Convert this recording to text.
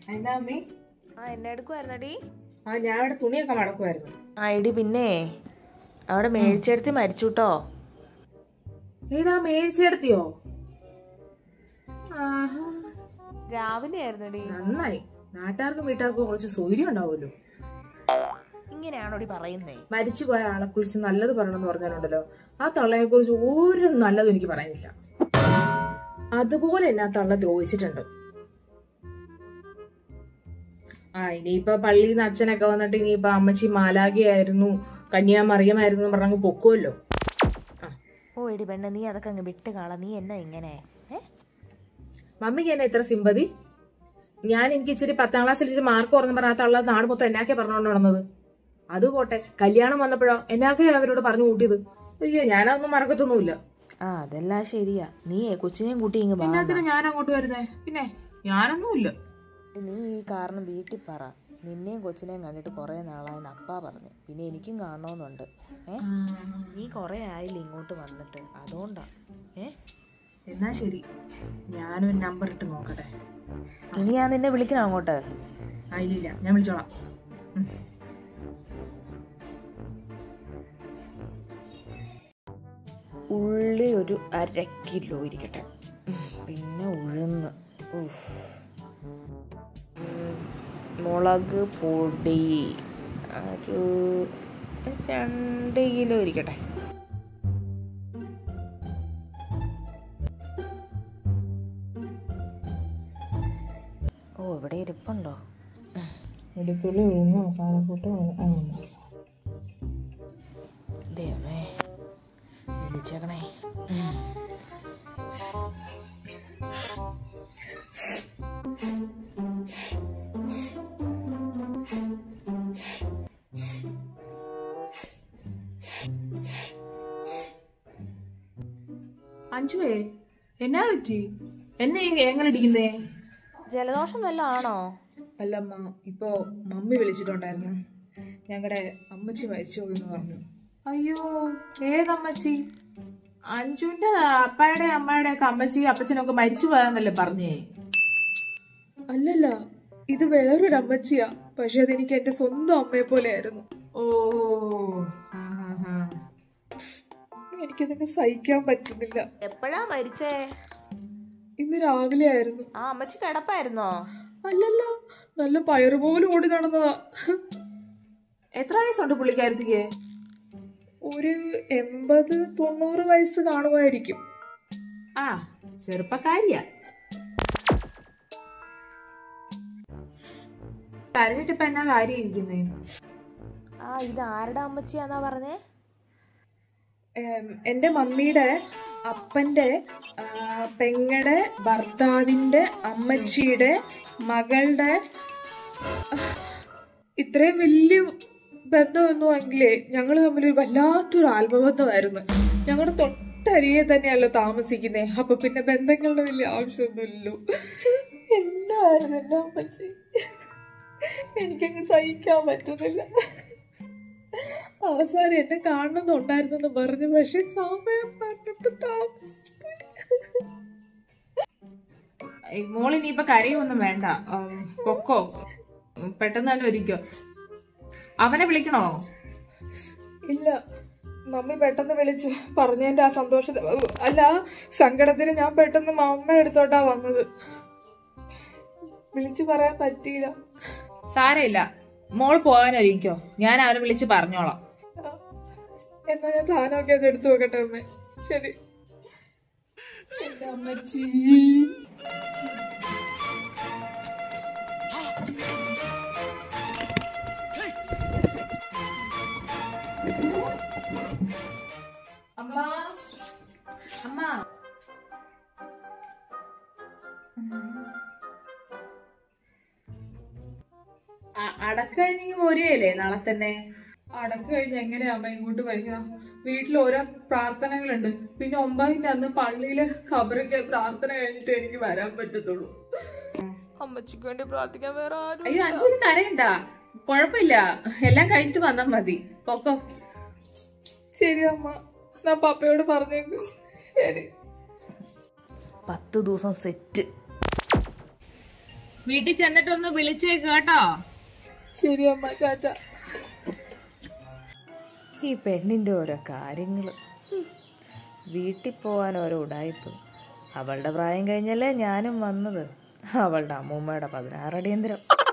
എന്നാ അമ്മേ ആ എന്നെ എടുക്കുമായിരുന്നടി ആ ഞാൻ ഇവിടെ തുണിയൊക്കെ മടക്കുമായിരുന്നു ആ എടി പിന്നെ അവിടെ മേടിച്ചെടുത്ത് മരിച്ചു കേട്ടോ ഏതാ മേടിച്ചെടുത്തിയോ ആഹാ രാവിലെ ആയിരുന്നടി നന്നായി നാട്ടുകാർക്കും വീട്ടുകാർക്കും കുറച്ച് സൗകര്യം ഉണ്ടാവുമല്ലോ ഇങ്ങനെയാണോടി പറയുന്നേ മരിച്ചുപോയ ആളെ കുറിച്ച് നല്ലത് പറയണമെന്ന് പറഞ്ഞാലുണ്ടല്ലോ ആ തള്ളയെ കുറിച്ച് ഒരു നല്ലതും എനിക്ക് പറയാനില്ല അതുപോലെ എന്നെ ആ തള്ള ദ്രോഹിച്ചിട്ടുണ്ട് ആ ഇനിയിപ്പൊ പള്ളിയിൽ നിന്ന് അച്ഛനൊക്കെ വന്നിട്ട് ഇനിയിപ്പൊ അമ്മച്ചി മാലാഖയായിരുന്നു കന്യാമറിയമായിരുന്നു പറഞ്ഞങ്ങ് പൊക്കുമല്ലോ ആ ഓ എടി പെണ്ണ നീ അതൊക്കെ അങ്ങ് വിട്ട് കാള നീ എന്നാ ഇങ്ങനെ ഏ മമ്മിക്ക് എന്നെ ഇത്ര സിമ്പതി ഞാൻ എനിക്ക് ഇച്ചിരി പത്താം ക്ലാസ്സിൽ ഇച്ചിരി മാർക്ക് കുറഞ്ഞ പറഞ്ഞ ആ തള്ള നാട് മൊത്തം എന്നാക്കെ പറഞ്ഞുകൊണ്ട് നടന്നത് അത് പോട്ടെ കല്യാണം വന്നപ്പോഴോ എന്നാക്കെ അവരോട് പറഞ്ഞു കൂട്ടിയത് അയ്യോ ഞാനതൊന്നും മറക്കത്തൊന്നുമില്ല ആ അതെല്ലാം ശരിയാ നീ കൊച്ചിനെയും കൂട്ടി ഇങ്ങ് വാ എന്നാത്തിന് ഞാൻ അങ്ങോട്ട് വരുന്നേ പിന്നെ ഞാനൊന്നുമില്ല നീ ഈ കാരണം വീട്ടിൽ പറ നിന്നെയും കൊച്ചിനെയും കണ്ടിട്ട് കുറേ നാളായെന്ന് അപ്പാ പറഞ്ഞു പിന്നെ എനിക്കും കാണണമെന്നുണ്ട് ഏ നീ കുറേ ആയില്ല ഇങ്ങോട്ട് വന്നിട്ട് അതുകൊണ്ടാ ഏ എന്നാ ശരി ഞാനൊരു നമ്പർ ഇട്ട് നോക്കട്ടെ ഇനി ഞാൻ നിന്നെ വിളിക്കണം അങ്ങോട്ട് ആ ഇല്ലില്ല ഞാൻ വിളിച്ചോളാം ഉം. ഉള്ളി ഒരു അര കിലോ ഇരിക്കട്ടെ ഉം, പിന്നെ ഉഴുന്ന് ഉഫ്. ഉം, മുളക് പൊടി ഒരു രണ്ട് കിലോ ഇരിക്കട്ടെ ഓ ഇവിടെ ഇരിപ്പുണ്ടോ വെളുത്തുള്ളി ഉഴുന്ന് മസാലക്കൂട്ട് ആ ദൈവമേ വിളിച്ചേക്കണേ അഞ്ചുവേ എന്നാ പറ്റി എന്നെ ഈ എങ്ങനെ ഇടിക്കുന്നേ ജലദോഷം വല്ലതും ആണോ അല്ലമ്മ ഇപ്പോ മമ്മി വിളിച്ചിട്ടുണ്ടായിരുന്നു ഞങ്ങളുടെ അമ്മച്ചി മരിച്ചു പോയി എന്ന് പറഞ്ഞു അയ്യോ ഏതമ്മച്ചി അഞ്ജുവിന്റെ അപ്പായുടെ അമ്മയുടെ ഒക്കെ അമ്മച്ചി അപ്പച്ചനൊക്കെ മരിച്ചു പോയാന്നല്ലേ പറഞ്ഞേ അല്ലല്ല ഇത് വേറൊരു അമ്മച്ചിയാ പക്ഷെ അതെനിക്ക് എന്റെ സ്വന്തം അമ്മയെ പോലെ ആയിരുന്നു ഓ ആ, ആ, ആ. എനിക്കതൊക്കെ സഹിക്കാൻ പറ്റുന്നില്ല എപ്പോഴാ മരിച്ചേ ഇന്ന് രാവിലെ ആയിരുന്നു ആ അമ്മച്ചി കിടപ്പായിരുന്നോ അല്ലല്ല നല്ല പയറ് പോലും ഓടി നടന്നതാ എത്ര വയസ്സുണ്ട് പുള്ളിക്കാരത്തിക്ക് ഒരു എൺപത് തൊണ്ണൂറ് വയസ്സ് കാണുമായിരിക്കും ആ ചെറുപ്പക്കാരിയാ കരഞ്ഞിട്ടിപ്പ എന്നാ കാര്യം ഇരിക്കുന്നേ ആ ഇത് ആരുടെ അമ്മച്ചിയാന്നാ പറഞ്ഞേ ഏം, എൻ്റെ മമ്മിയുടെ അപ്പൻ്റെ ആ, പെങ്ങടെ ഭർത്താവിൻ്റെ അമ്മച്ചിയുടെ മകളുടെ ആ, ഇത്രയും വലിയ ബന്ധമൊന്നും എങ്കിലേ ഞങ്ങൾ തമ്മിൽ ഒരു വല്ലാത്തൊരു ആത്മബന്ധമായിരുന്നു ഞങ്ങളുടെ തൊട്ടരിയെ തന്നെയല്ലോ താമസിക്കുന്നേ അപ്പൊ പിന്നെ ബന്ധങ്ങളുടെ വലിയ ആവശ്യമൊന്നുമില്ലല്ലോ എന്നായിരുന്നു എൻ്റെ അമ്മച്ചി എനിക്കങ്ങ് സഹിക്കാൻ പറ്റുന്നില്ല അവസാനം എന്നെ കാണണമെന്നുണ്ടായിരുന്നെന്ന് പറഞ്ഞു പക്ഷെ സമയം പറഞ്ഞിട്ട് താമസിച്ചു മോളിനിയിപ്പൊ കരയൊന്നും വേണ്ട ഉം, പൊക്കോ ഉം, പെട്ടെന്ന് തന്നെ ഒരുക്കോ അവനെ വിളിക്കണോ ഇല്ല മമ്മി പെട്ടെന്ന് വിളിച്ച് പറഞ്ഞതിന്റെ ആ സന്തോഷ അല്ല സങ്കടത്തിന് ഞാൻ പെട്ടെന്ന് മമ്മ എടുത്തോട്ടാ വന്നത് വിളിച്ചു പറയാൻ പറ്റിയില്ല സാരമില്ല മോൾ പോകാനൊരുക്കോ ഞാൻ അവനെ വിളിച്ച് പറഞ്ഞോളാം എന്നാ ഞാൻ സാധനമൊക്കെ അത് എടുത്തു നോക്കട്ടെ അമ്മേ ശരി എന്റെ അമ്മച്ചി അമ്മ അമ്മ അടക്ക് കഴിഞ്ഞെങ്കിൽ പോരുകയല്ലേ നാളെ തന്നെ അടക്ക് കഴിഞ്ഞ് എങ്ങനെയാ അമ്മ ഇങ്ങോട്ട് വരിക വീട്ടിൽ ഓരോ പ്രാർത്ഥനകളുണ്ട് പിന്നെ ഒമ്പതിന്റെ അന്ന് പള്ളിയില് ഖബറിന്റെ പ്രാർത്ഥന കഴിഞ്ഞിട്ട് എനിക്ക് വരാൻ പറ്റത്തുള്ളൂ അമ്മച്ചിക്ക് വേണ്ടി പ്രാർത്ഥിക്കാൻ വേറെ ആരും അയ്യോ അഞ്ചു കരയണ്ട കുഴപ്പമില്ല എല്ലാം കഴിഞ്ഞിട്ട് വന്നാ മതി പൊക്കോ ശരി അമ്മ ഞാൻ പപ്പയോട് പറഞ്ഞേക്ക് ശരി പത്ത് ദിവസം സെറ്റ് വീട്ടിൽ ചെന്നിട്ടൊന്ന് വിളിച്ചേ കേട്ടോ ശരി അമ്മ കാറ്റ ഈ പെണ്ണിൻ്റെ ഓരോ കാര്യങ്ങൾ വീട്ടിൽ പോകാൻ ഓരോ ഉടായ്പ് അവളുടെ പ്രായം കഴിഞ്ഞല്ലേ ഞാനും വന്നത് അവളുടെ അമ്മൂമ്മയുടെ പതിനാറടിയന്തരം